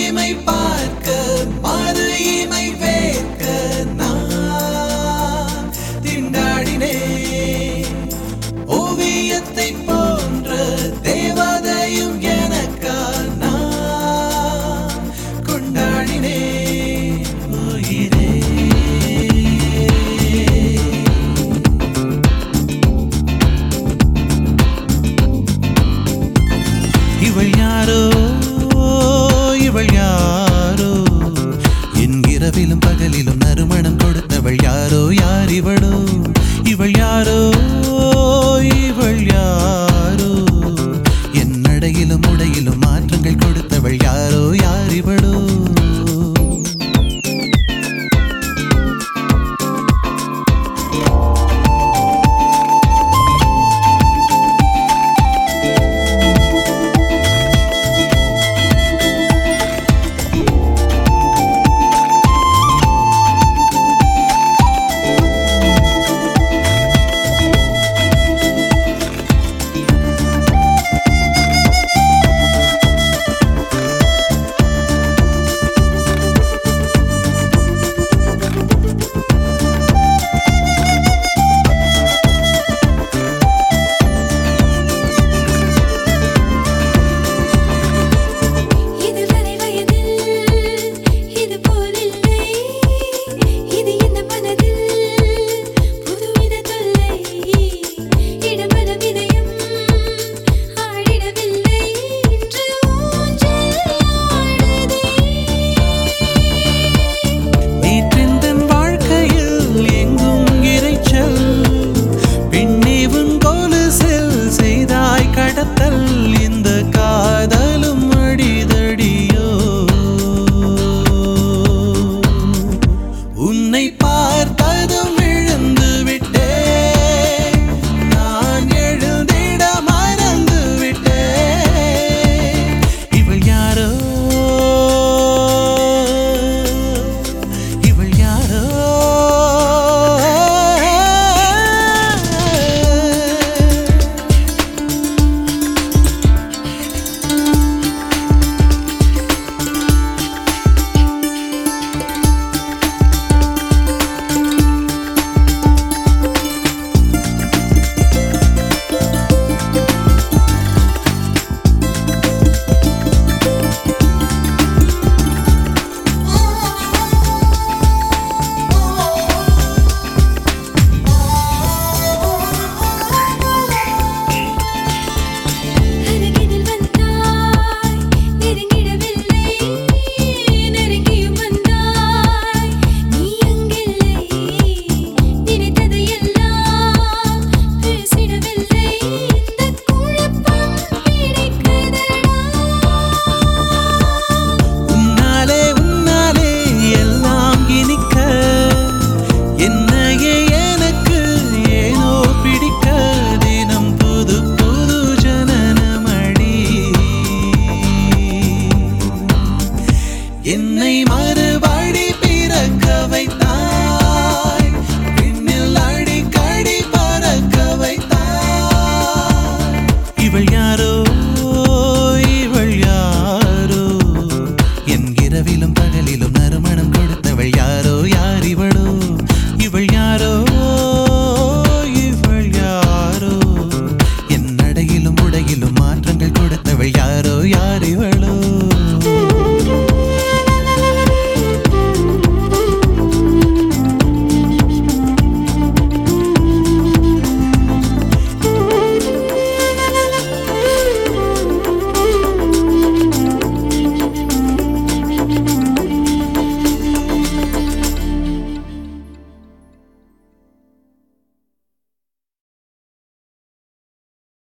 இமை பார்க்க மறு இமை வேர்க்க நான் திண்டாடினேன் ஓவியத்தை போன்ற தேவதையும் எனக்கா நான் கொண்டாடினேன் உயிரே இவள் யாரோ இவள் யாரோ என் இரவிலும் பகலிலும் நறுமணம் கொடுத்தவள் யாரோ யார் இவளோ இவள் யாரோ இவள் யாரோ என் நடையிலும் உடையிலும் மாற்றங்கள் கொடுத்தவள் யாரோ யார் இவளோ இதுவரை வயதில் இது போலில்லை இது இந்த மனதில் புதுவித தொல்லை இடமன விதயம் ஆடிடவில்லை இன்று ஊஞ்சல் ஆடுதே நேற்றெந்தன் வாழ்க்கையில் எங்கும் இரைச்சல் பின்னேவும் கொலுசில் செய்தாய் கடத்தல் இந்த காதலும் அடிதடியோ உன்னை பார்த்ததும் விழுந்து விட்டேன் நான் எழுந்திட மறந்து விட்டேன் இவள் யாரோ இவள் யாரோ அருகினில் வந்தாய் நெருங்கிடவில்லை நெருங்கியும் வந்தாய் நீ அங்கில்லை நினைத்தது எல்லாம் பேசிடவில்லை இந்த குழப்பம் பிடிக்குதடா உன்னாலே உன்னாலே எல்லாம் இனிக்க என்னையே எனக்கு ஏனோ பிடிக்க தினம் புது புது ஜனனமடி என்னை மா